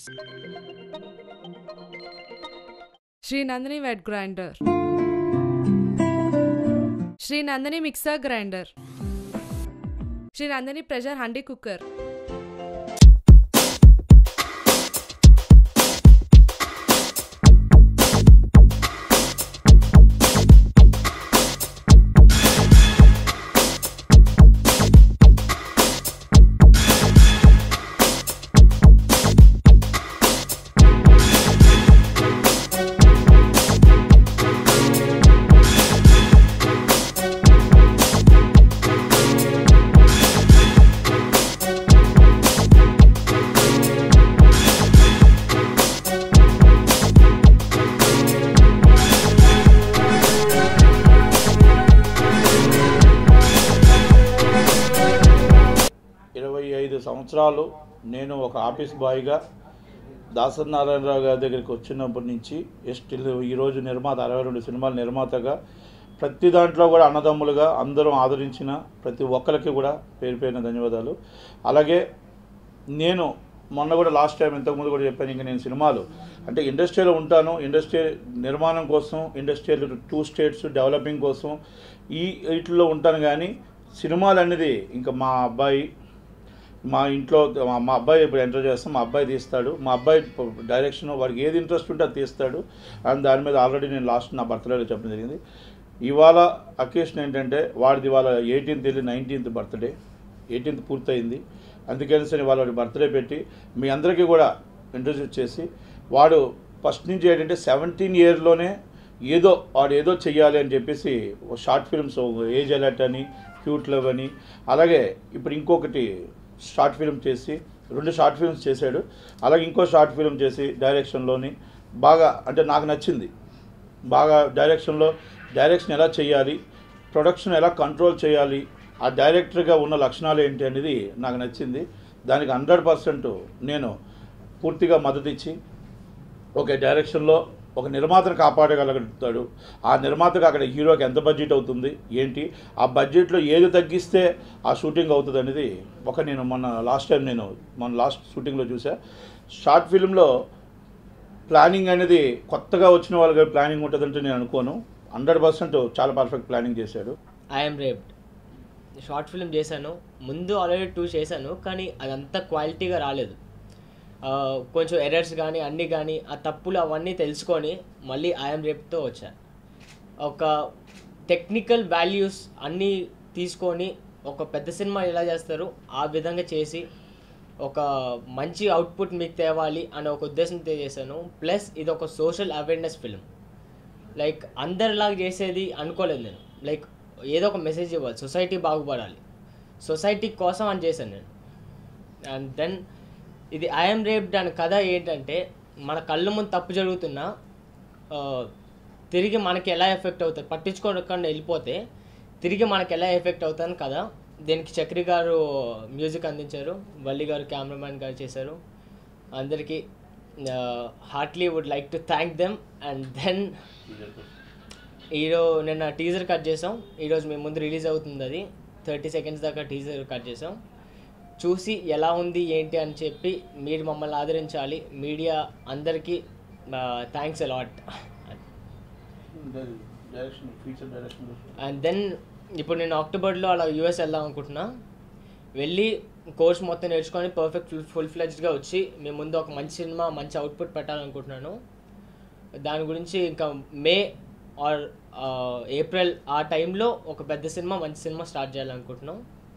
Shri Nandini wet grinder Shri Nandini mixer grinder Shri Nandini pressure handi cooker ఇరవై ఐదు సంవత్సరాలు నేను ఒక ఆఫీస్ బాయ్గా దాసరి నారాయణరావు గారి దగ్గరికి వచ్చినప్పటి నుంచి స్టిల్ ఈరోజు నిర్మాత అరవై రెండు సినిమాల నిర్మాతగా ప్రతి దాంట్లో కూడా అన్నదమ్ములుగా అందరం ఆదరించిన ప్రతి ఒక్కరికి కూడా పేరు పేరిన ధన్యవాదాలు అలాగే నేను మొన్న కూడా లాస్ట్ టైం ఇంతకుముందు కూడా చెప్పాను ఇంకా నేను సినిమాలు అంటే ఇండస్ట్రీలో ఉంటాను ఇండస్ట్రీ నిర్మాణం కోసం ఇండస్ట్రియల్ టూ స్టేట్స్ డెవలపింగ్ కోసం ఈ వీటిలో ఉంటాను కానీ సినిమాలు అనేది ఇంకా మా అబ్బాయి మా ఇంట్లో మా- మా అబ్బాయి ఇప్పుడు ఎంటర్ చేస్తాం మా అబ్బాయి తీస్తాడు మా అబ్బాయి డైరెక్షన్ వాడికి ఏది ఇంట్రెస్ట్ ఉంటే అది తీస్తాడు అండ్ దాని మీద ఆల్రెడీ నేను లాస్ట్ నా బర్త్డేలో చెప్పడం జరిగింది ఇవాళ అకేషన్ ఏంటంటే వాడిది ఇవాళ ఎయిటీన్త్ వెళ్ళి నైన్టీన్త్ బర్త్డే ఎయిటీన్త్ పూర్తయింది అందుకని సరే వాళ్ళ బర్త్డే పెట్టి మీ అందరికీ కూడా ఇంట్రడ్యూస్ చేసి వాడు ఫస్ట్ నుంచి ఏంటంటే సెవెంటీన్ ఇయర్లోనే ఏదో వాడు ఏదో చెయ్యాలి అని చెప్పేసి షార్ట్ ఫిల్మ్స్ ఏజ్ అలర్ట్ అని క్యూట్ లవ్ అని అలాగే ఇప్పుడు ఇంకొకటి షార్ట్ ఫిల్మ్ చేసి రెండు షార్ట్ ఫిల్మ్స్ చేశాడు అలాగే ఇంకో షార్ట్ ఫిల్మ్ చేసి డైరెక్షన్లోని బాగా అంటే నాకు నచ్చింది బాగా డైరెక్షన్లో డైరెక్షన్ ఎలా చేయాలి ప్రొడక్షన్ ఎలా కంట్రోల్ చేయాలి ఆ డైరెక్టర్గా ఉన్న లక్షణాలు ఏంటి అనేది నాకు నచ్చింది దానికి హండ్రెడ్ పర్సెంట్ నేను పూర్తిగా మద్దతు ఇచ్చి ఒక డైరెక్షన్లో ఒక నిర్మాతను కాపాడగలుగుతాడు ఆ నిర్మాతకు అక్కడ హీరోకి ఎంత బడ్జెట్ అవుతుంది ఏంటి ఆ బడ్జెట్లో ఏది తగ్గిస్తే ఆ షూటింగ్ అవుతుంది అనేది ఒక నేను మొన్న లాస్ట్ టైం నేను మన లాస్ట్ షూటింగ్లో చూసా షార్ట్ ఫిల్మ్లో ప్లానింగ్ అనేది కొత్తగా వచ్చిన వాళ్ళకి ప్లానింగ్ ఉంటుందంటే నేను అనుకోను హండ్రెడ్ పర్సెంట్ చాలా పర్ఫెక్ట్ ప్లానింగ్ చేశాడు ఐఎమ్ రేప్డ్ షార్ట్ ఫిల్మ్ చేశాను ముందు ఆల్రెడీ టూ చేశాను కానీ అదంతా క్వాలిటీగా రాలేదు ఆ, కొంచెం ఎర్రర్స్ కానీ అన్నీ కానీ ఆ తప్పులు అవన్నీ తెలుసుకొని మళ్ళీ ఐఎమ్ రేప్తో వచ్చా ఒక టెక్నికల్ వాల్యూస్ అన్నీ తీసుకొని ఒక పెద్ద సినిమా ఎలా చేస్తారు ఆ విధంగా చేసి ఒక మంచి అవుట్పుట్ మీకు తేవాలి అనే ఒక ఉద్దేశంతో చేశాను ప్లస్ ఇది ఒక సోషల్ అవేర్నెస్ ఫిల్మ్ లైక్ అందరిలాగా చేసేది అనుకోలేదు నేను లైక్ ఏదో ఒక మెసేజ్ ఇవ్వాలి సొసైటీ బాగుపడాలి సొసైటీ కోసం అని చేశాను నేను అండ్ దెన్ ఇది ఐఎమ్ రేప్డ్ అనే కథ ఏంటంటే మన కళ్ళ ముందు తప్పు జరుగుతున్నా ఆ, తిరిగి మనకి ఎలా ఎఫెక్ట్ అవుతుంది పట్టించుకోకుండా వెళ్ళిపోతే తిరిగి మనకి ఎలా ఎఫెక్ట్ అవుతుంది కదా దీనికి చక్రి గారు మ్యూజిక్ అందించారు వల్లి గారు కెమెరామ్యాన్ గారు చేశారు అందరికీ heartily would like to thank them and then ఈరో నిన్న టీజర్ కట్ చేసాం ఈరోజు మేము ముందు రిలీజ్ అవుతుంది అది థర్టీ సెకండ్స్ దాకా టీజర్ కట్ చేసాం చూసి ఎలా ఉంది ఏంటి అని చెప్పి మీరు మమ్మల్ని ఆదరించాలి మీడియా అందరికీ thanks a lot direction feature direction and then ఇప్పుడు నేను అక్టోబర్లో అలా యూఎస్ వెళ్దాం అనుకుంటున్నా వెళ్ళి కోర్స్ మొత్తం నేర్చుకొని పర్ఫెక్ట్ ఫుల్ ఫుల్ ఫ్లెజ్డ్గా వచ్చి మేము ముందు ఒక మంచి సినిమా మంచి అవుట్పుట్ పెట్టాలనుకుంటున్నాను దాని గురించి ఇంకా మే ఆర్ ఏప్రిల్ ఆ టైంలో ఒక పెద్ద సినిమా మంచి సినిమా స్టార్ట్ చేయాలనుకుంటున్నాం